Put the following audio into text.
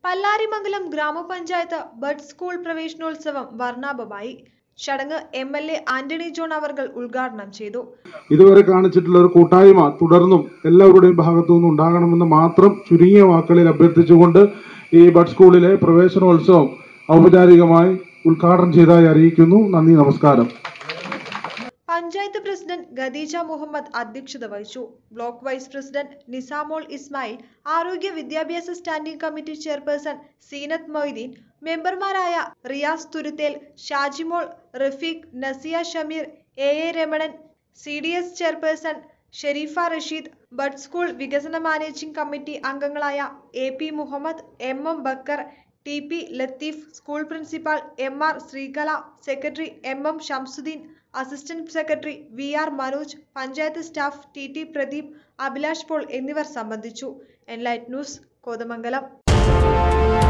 പല്ലാരിമംഗലം ഗ്രാമപഞ്ചായത്ത് bud school പ്രവേശനോത്സവം വർണ്ണാഭമായി ചടങ്ങ് M L A Antony John അവർകൾ ഉദ്ഘാടനം ചെയ്തു ഇതുവരെ കാണിച്ചിട്ടുള്ള ഒരു കൂട്ടായ്മ തുടർന്നും എല്ലാവരുടെയും ഭാഗത്തു നിന്നും ഉണ്ടാകണമെന്ന് മാത്രം ചുരുങ്ങിയ വാക്കുകളിൽ അഭ്യർത്ഥിച്ചുകൊണ്ട് ഈ ബഡ് സ്കൂളിലെ പ്രവേശനോത്സവം ഔപചാരികമായി ഉദ്ഘാടനം ചെയ്തതായി അറിയിക്കുന്നു നന്ദി നമസ്കാരം പഞ്ചായത്ത് പ്രസിഡന്റ് ഖദീജ മുഹമ്മദ് അധ്യക്ഷത വഹിച്ചു block vice president Nisamol Ismail ആരോഗ്യ വിദ്യാഭ്യാസ standing committee chairperson Seenath Moideen മെമ്പർമാരായ Riyas Thuruthel Shajimol Rafeeq Nasiya Shameer A A Ramanan C D S chairperson Sherifa Rasheed bud school വികസന മാനേജിംഗ് കമ്മിറ്റി അംഗങ്ങളായ A P Muhammad M M Backer T P Latheef school principal M R Sreekala secretary M M Shamsudheen assistant secretary V R Manoj panchayat staff T T Pradeep Abhilash Paul എന്നിവർ സംബന്ധിച്ചു Enlight news Kothamangalam